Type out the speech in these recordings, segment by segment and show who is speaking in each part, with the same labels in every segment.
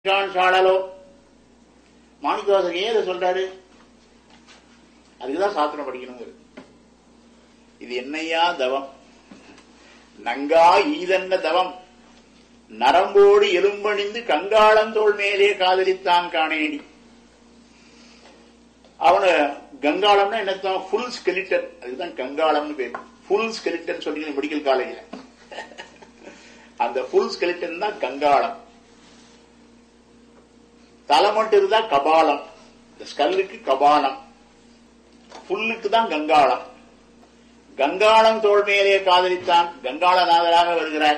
Speaker 1: கான் சாடலோ மாணிக்கவாசகர் ஏன் இதை சொல்றாரு அதுக்குதான் சாத்திரம் படிக்கணுங்கிறது இது என்னையா தவம் நங்கா ஈதன்ன தவம் நரம்போடு எலும்பணிந்து கங்காளந்தோள் மேலே காதலித்தான் காணேடி அவன கங்காளம்னா என்னத்தான் ஃபுல் ஸ்கெலிட்டன் அதுதான் கங்காளம்னு பேர் ஃபுல் ஸ்கெலிட்டன் சொல்றீங்க மெடிக்கல் காலேஜ்ல அந்த ஃபுல் ஸ்கெலிட்டன் தான் கங்காளம் தலை மட்டும் இருந்தா கபாலம் இந்த ஸ்கல்லுக்கு கபாலம் புல்லுக்கு தான் கங்காளம் கங்காளம் தோல் மேலே காதலித்தான் கங்காளநாதராக வருகிறார்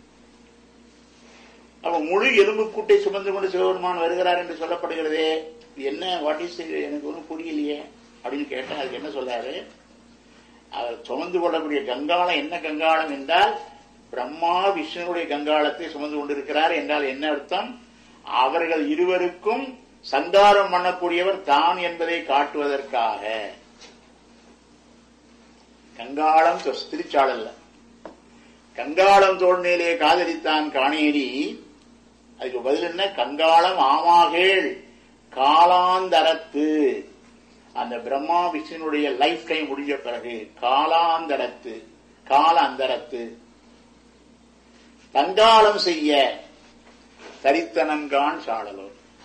Speaker 1: அப்ப முழு எலும்பு கூட்டை சுமந்து கொண்டு சிவபெருமான் வருகிறார் என்று சொல்லப்படுகிறதே இது என்ன வாட் இஸ் எனக்கு ஒன்றும் புரியலையே அப்படின்னு கேட்டா அதுக்கு என்ன சொல்றாரு அவர் சுமந்து கொள்ளக்கூடிய கங்காளம் என்ன கங்காளம் என்றால் பிரம்மா விஷ்ணுடைய கங்காளத்தை சுமந்து கொண்டிருக்கிறார் என்றால் என்ன அர்த்தம் அவர்கள் இருவருக்கும் சந்தாரம் பண்ணக்கூடியவர் தான் என்பதை காட்டுவதற்காக கங்காளம் திருச்சாளல்ல கங்காளம் தோல் மேலே காதலித்தான் காணேடி அதுக்கு பதில் என்ன கங்காளம் ஆமாகேள் காலாந்தரத்து அந்த பிரம்மா விஷ்ணுடைய லைஃப் டைம் முடிஞ்ச பிறகு காலாந்தரத்து கால அந்தரத்து தங்காலம் செய்ய தரித்தனங்கான் சாடலோ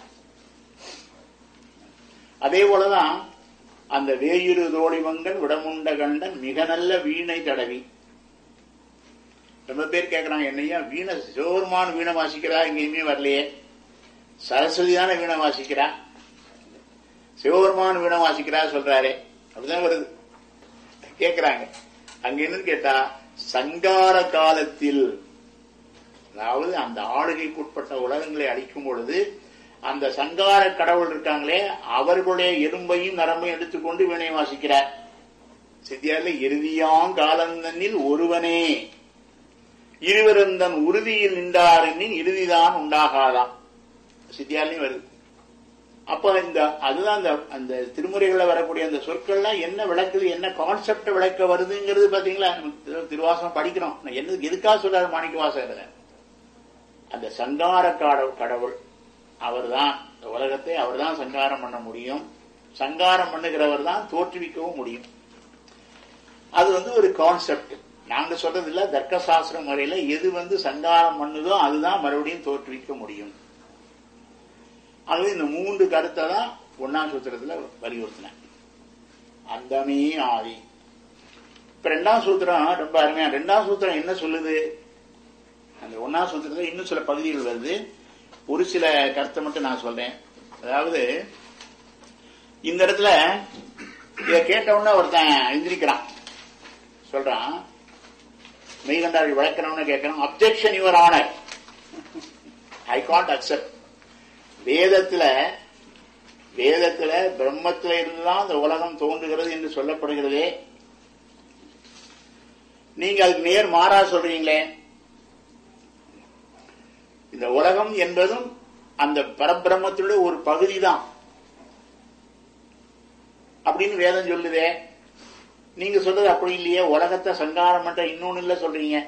Speaker 1: அதே போலதான் அந்த வேயிரு தோழிமங்கன் விடமுண்ட கண்டன் மிக நல்ல வீணை தடவி ரொம்ப பேர் கேட்கிறாங்க என்னையா வீணை சிவபெருமான் வீணை வாசிக்கிறா எங்கேயுமே வரலையே சரஸ்வதி தானே வீணை வாசிக்கிறா சிவபெருமான் வீணை வாசிக்கிறா சொல்றாரு அப்படிதான் வருது கேட்கிறாங்க அங்க என்னன்னு கேட்டா சங்கார காலத்தில் அதாவது அந்த ஆளுகைக்குட்பட்ட உலகங்களை அழிக்கும் பொழுது அந்த சங்கார கடவுள் இருக்காங்களே அவர்களுடைய எலும்பையும் நரம்பையும் எடுத்துக்கொண்டு வீணை வாசிக்கிறார் சித்தியார்ல இறுதியாங்காலந்தனில் ஒருவனே இருவரந்தன் உறுதியில் நின்றாரின் இறுதிதான் உண்டாகாதாம் சித்தியார்லையும் வருது அப்ப இந்த அதுதான் அந்த அந்த திருமுறைகள்ல வரக்கூடிய அந்த சொற்கள்லாம் என்ன விளக்குது என்ன கான்செப்ட் விளக்க வருதுங்கிறது பாத்தீங்களா திருவாசனம் படிக்கிறோம் என்ன எதுக்காக சொல்றாரு மாணிக்க வாசகர் அந்த சங்கார கடவுள் அவர் தான் உலகத்தை அவர் தான் சங்காரம் பண்ண முடியும் சங்காரம் பண்ணுகிறவர் தான் தோற்றுவிக்கவும் முடியும் அது வந்து ஒரு கான்செப்ட் நாங்க சொல்றது இல்ல தர்க்க சாஸ்திர முறையில எது வந்து சங்காரம் பண்ணுதோ அதுதான் மறுபடியும் தோற்றுவிக்க முடியும் ஆகவே இந்த மூன்று கருத்தை தான் ஒன்னாம் சூத்திரத்துல வலியுறுத்தினேன் அந்தமே ஆதி இப்ப ரெண்டாம் சூத்திரம் ரொம்ப அருமையா ரெண்டாம் சூத்திரம் என்ன சொல்லுது அந்த ஒன்னாம் சூத்திரத்துல இன்னும் சில பகுதிகள் வருது ஒரு சில கருத்தை மட்டும் நான் சொல்றேன் அதாவது இந்த இடத்துல இத கேட்ட உடனே ஒருத்தன் எந்திரிக்கிறான் சொல்றான் மெய்கண்டாரி வழக்கிறவனு கேட்கறான் objection your honour I can't accept வேதத்துல வேதத்துல பிரம்மத்துல இருந்துதான் இந்த உலகம் தோன்றுகிறது என்று சொல்லப்படுகிறதே நீங்க அதுக்கு நேர் மாறா சொல்றீங்களே இந்த உலகம் என்பதும் அந்த பரபிரம்மத்தினுடைய ஒரு பகுதி தான் அப்படின்னு வேதம் சொல்லுதே நீங்க சொல்றது அப்படி இல்லையே உலகத்தை சங்காரம் பண்ற இன்னொன்னு இல்ல சொல்றீங்க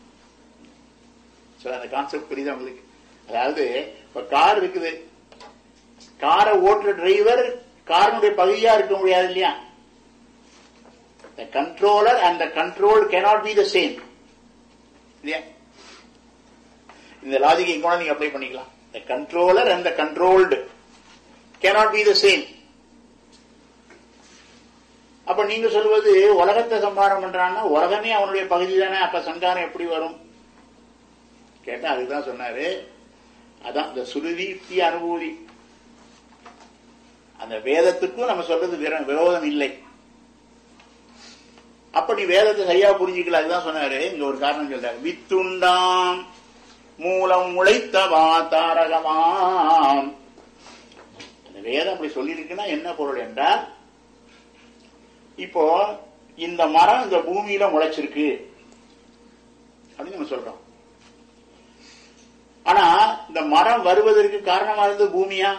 Speaker 1: அந்த கான்செப்ட் புரியுதா உங்களுக்கு அதாவது இப்ப கார் இருக்குது காரை ஓட்டுற டிரைவர் காரனுடைய பகுதியா இருக்க முடியாது இல்லையா The controller and the controlled cannot be the same. இல்லையா இந்த லாஜிக் கூட நீங்க அப்ளை பண்ணிக்கலாம் the controller and the controlled cannot be the same அப்ப நீங்க சொல்வது உலகத்தை சம்பாரம் பண்றான்னா உலகமே அவனுடைய பகுதி தானே அப்ப சங்காரம் எப்படி வரும் கேட்டா அதுதான் சொன்னாரு அதான் இந்த சுருதி யுக்தி அனுபூதி அந்த வேதத்துக்கும் நம்ம சொல்றது விரோதம் இல்லை அப்ப நீ வேதத்தை சரியா புரிஞ்சுக்கல அதுதான் சொன்னாரு இங்க ஒரு காரணம் சொல்றாரு வித்துண்டாம் மூலம் உழைத்தவா தாரகமாம் அந்த வேதம் அப்படி சொல்லியிருக்குன்னா என்ன பொருள் என்றால் இப்போ இந்த மரம் இந்த பூமியில முளைச்சிருக்கு அப்படின்னு நம்ம சொல்றோம் ஆனா இந்த மரம் வருவதற்கு காரணமா இருந்தது பூமியா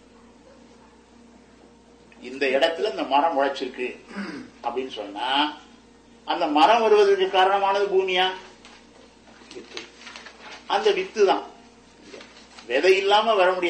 Speaker 1: இந்த இடத்துல இந்த மரம் முளைச்சிருக்கு அப்படின்னு சொன்னா அந்த மரம் வருவதற்கு காரணமானது பூமியா அந்த வித்து தான் விதை இல்லாம வர முடியாது